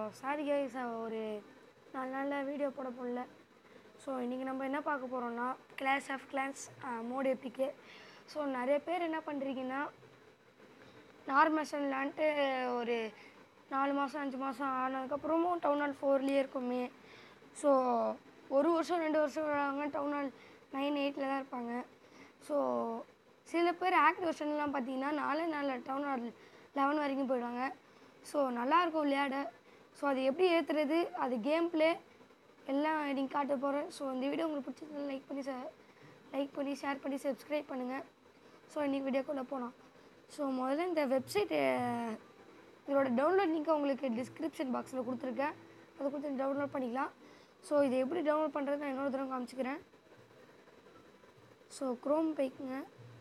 sorry guys ஒரு நாலு நாளில் வீடியோ போட போடல ஸோ இன்றைக்கி நம்ம என்ன பார்க்க போகிறோம்னா கிளாஸ் ஆஃப் கிளான்ஸ் மோட் எப்பிக்கு ஸோ நிறைய பேர் என்ன பண்ணுறீங்கன்னா நார்மேஷன் விளாண்ட்டு ஒரு நாலு மாதம் அஞ்சு மாதம் ஆனதுக்கப்புறமும் டவுன் ஹால் ஃபோர்லேயே இருக்குமே ஸோ ஒரு வருஷம் ரெண்டு வருஷம் விளாடுவாங்க டவுன் ஹால் நைன் எயிட்டில் தான் இருப்பாங்க ஸோ சில பேர் ஆக்டிவேஷன்லாம் பார்த்தீங்கன்னா நாலே நாளில் டவுன் ஹால் லெவன் வரைக்கும் போயிடுவாங்க ஸோ நல்லாயிருக்கும் விளையாட ஸோ அது எப்படி ஏற்றுறது அது கேம் ப்ளே எல்லாம் நீங்கள் காட்ட போகிறேன் ஸோ இந்த வீடியோ உங்களுக்கு பிடிச்சது லைக் பண்ணி லைக் பண்ணி ஷேர் பண்ணி சப்ஸ்கிரைப் பண்ணுங்கள் ஸோ இன்றைக்கி வீடியோக்குள்ளே போகலாம் ஸோ முதல்ல இந்த வெப்சைட் இதோட டவுன்லோட் லிங்க் உங்களுக்கு டிஸ்கிரிப்ஷன் பாக்ஸில் கொடுத்துருக்கேன் அதை கொடுத்து டவுன்லோட் பண்ணிக்கலாம் ஸோ இது எப்படி டவுன்லோட் பண்ணுறது நான் இன்னொரு தடவை காமிச்சிக்கிறேன் ஸோ க்ரோம் போய்க்குங்க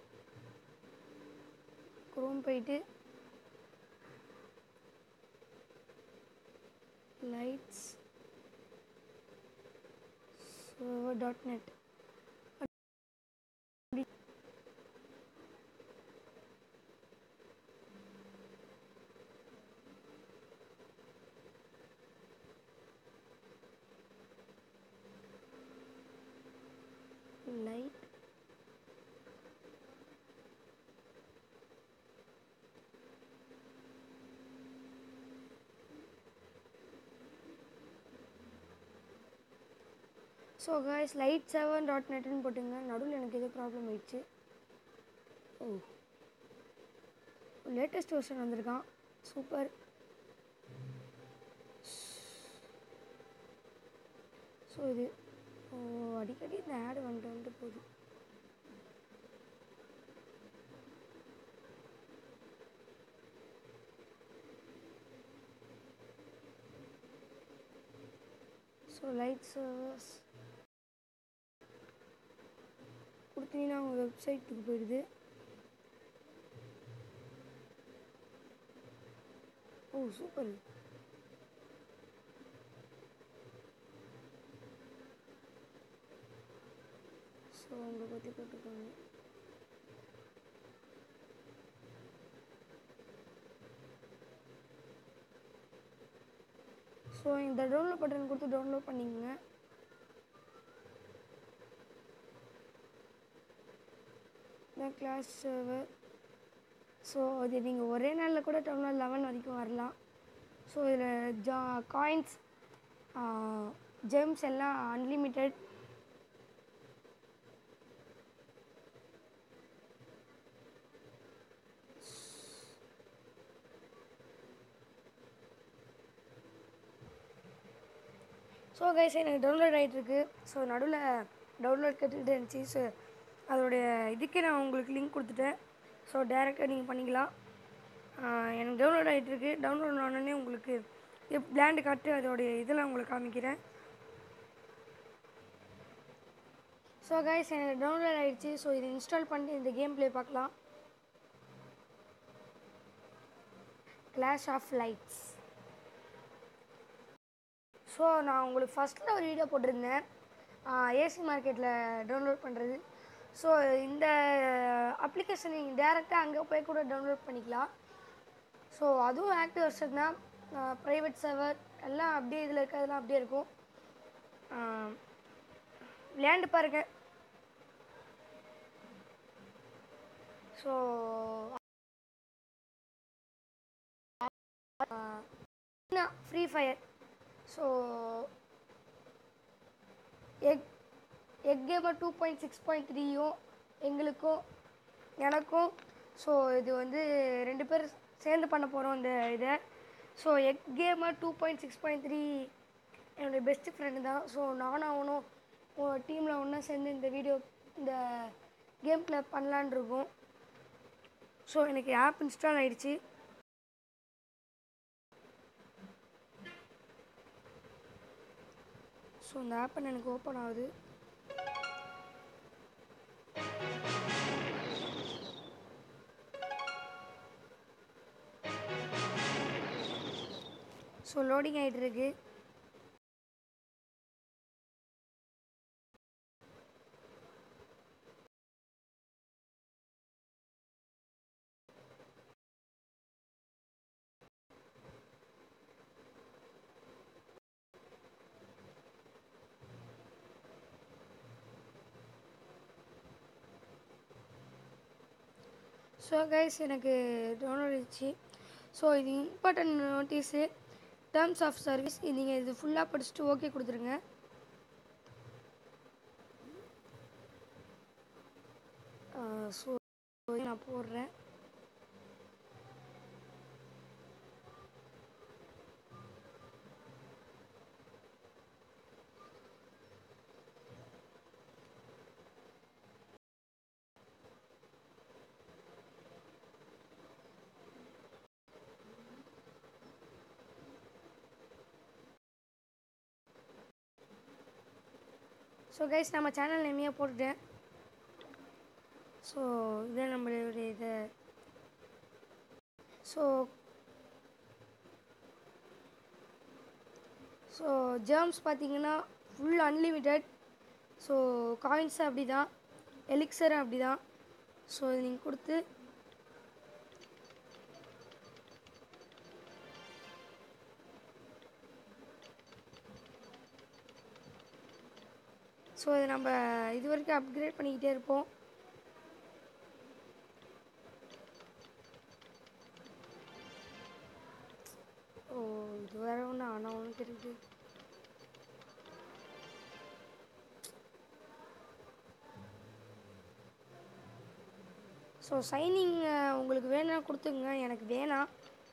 க்ரோம் போயிட்டு lights server dot net light so guys light seven dot நெட்னு போட்டுங்க நடுவில் எனக்கு எது ப்ராப்ளம் ஆயிடுச்சு ஓ லேட்டஸ்ட் வெர்ஷன் வந்திருக்கான் சூப்பர் ஸோ இது ஓ அடிக்கடி இந்த ஆடு வந்துட்டு வந்துட்டு போகுது ஸோ லைட் சர்வர்ஸ் கொடுத்தீங்கன்னா அவங்க வெப்சைட்டுக்கு போயிடுது ஓ சூப்பர் ஸோ உங்களை பற்றி போட்டுக்கோங்க ஸோ இந்த டவுன்லோட் பட்டன் கொடுத்து டவுன்லோட் பண்ணிக்கோங்க இந்த கிளாஸ் சர்வர் ஸோ அது நீங்கள் ஒரே நாளில் கூட டவுன்லோட் லெவன் வரைக்கும் வரலாம் ஸோ இதில் ஜா காயின்ஸ் ஜெம்ஸ் எல்லாம் அன்லிமிட்டெட் ஸோ கைஸ் எனக்கு டவுன்லோட் ஆகிட்டுருக்கு ஸோ நடுவில் டவுன்லோட் கற்றுக்கிட்டு இருந்துச்சு ஸோ அதோடைய இதுக்கே நான் உங்களுக்கு லிங்க் கொடுத்துட்டேன் ஸோ டேரெக்டாக நீங்கள் பண்ணிக்கலாம் ஆஹ் எனக்கு டவுன்லோட் ஆகிட்டுருக்கு டவுன்லோட் ஆனோடனே உங்களுக்கு எப் பிளாண்டு காட்டு அதோடைய இதெல்லாம் உங்களுக்கு காமிக்கிறேன் ஸோ கைஸ் எனக்கு டவுன்லோட் ஆகிடுச்சு ஸோ இதை இன்ஸ்டால் பண்ணிட்டு இந்த கேம் ப்ளே பார்க்கலாம் கிளாஷ் ஆஃப் லைட்ஸ் ஸோ நான் உங்களுக்கு ஃபஸ்ட்டில் ஒரு வீடியோ போட்டிருந்தேன் ஏசி மார்க்கெட்டில் டவுன்லோட் பண்ணுறது ஸோ இந்த அப்ளிகேஷன் நீங்கள் டேரெக்டாக அங்கே போய் கூட டவுன்லோட் பண்ணிக்கலாம் ஸோ அதுவும் ஆக்டிவ் வெர்ஷன் தான் ப்ரைவேட் சர்வர் எல்லாம் அப்படியே இதில் இருக்கிறதெல்லாம் அப்படியே இருக்கும் ஆஹ் விளையாண்டு பாருங்க so free fire so egg egg gamer two point six point த்ரீயும் எங்களுக்கும் எனக்கும் ஸோ இது வந்து ரெண்டு பேர் சேர்ந்து பண்ண போகிறோம் இந்த இதை so egg gamer two point six point three என்னுடைய பெஸ்ட் ஃப்ரெண்டு தான் ஸோ நானும் அவனும் டீமில் ஒன்றா சேர்ந்து இந்த வீடியோ இந்த கேம் ப்ளே பண்ணலான் இருக்கோம் ஸோ எனக்கு ஆப் இன்ஸ்டால் ஆயிடுச்சு ஸோ இந்த ஆப் எனக்கு ஓப்பன் ஆகுது ஸோ லோடிங் ஆகிட்டு இருக்கு ஸோ கைஸ் எனக்கு டவுன்லோட் ஆயிடுச்சு ஸோ இது important notice terms of service நீங்கள் இது ஃபுல்லாக படிச்சுட்டு ஓகே கொடுத்துருங்க ஸோ நான் போடுறேன் ஸோ கைஸ் நம்ம சேனல் நேமையாக போட்டுட்டேன் ஸோ இதான் நம்மளுடைய இது ஸோ ஸோ ஜேர்ம்ஸ் பார்த்தீங்கன்னா ஃபுல் அன்லிமிட்டெட் ஸோ காயின்ஸ் அப்படி தான் எலிக்சர் அப்படி தான் ஸோ இது நீங்கள் கொடுத்து ஸோ இதை நம்ம இது வரைக்கும் அப்கிரேட் பண்ணிக்கிட்டே இருப்போம் ஓ இது வேற ஒன்று ஆனால் ஒன்று தெரியுது ஸோ சைனிங் உங்களுக்கு வேணும்னா கொடுத்துங்க எனக்கு வேணாம்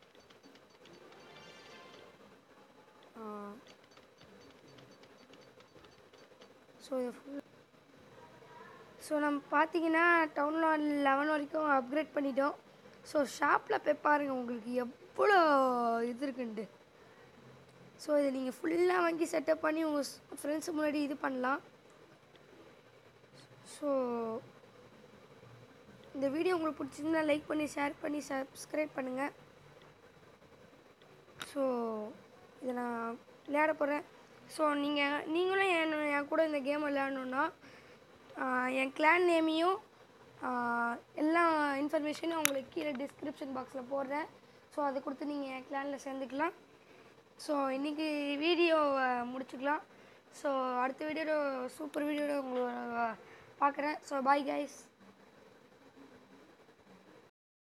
ஸோ இது ஃபுல் ஸோ நம்ம பார்த்தீங்கன்னா டவுனில் லெவன் வரைக்கும் அப்கிரேட் பண்ணிட்டோம் ஸோ ஷாப்பில் போய் பாருங்கள் உங்களுக்கு எவ்வளோ இது இருக்குன்ட்டு ஸோ இதை நீங்கள் ஃபுல்லாக வாங்கி செட்டப் பண்ணி உங்கள் ஃப்ரெண்ட்ஸ் முன்னாடி இது பண்ணலாம் ஸோ இந்த வீடியோ உங்களுக்கு பிடிச்சிருந்தா லைக் பண்ணி ஷேர் பண்ணி சப்ஸ்கிரைப் பண்ணுங்கள் ஸோ இதை நான் விளையாட போகிறேன் ஸோ நீங்கள் நீங்களும் என் என் கூட இந்த கேம் விளையாடணுன்னா ஆஹ், என் கிளான் நேமையும் ஆஹ், எல்லா இன்ஃபர்மேஷனும் உங்களுக்கு கீழே டிஸ்கிரிப்ஷன் பாக்ஸில் போடுறேன் ஸோ அதை கொடுத்து நீங்கள் என் கிளானில் சேர்ந்துக்கலாம் ஸோ இன்றைக்கி வீடியோ முடிச்சுக்கலாம் ஸோ அடுத்த வீடியோ சூப்பர் வீடியோவில் உங்களை பார்க்குறேன் ஸோ பாய் கைஸ்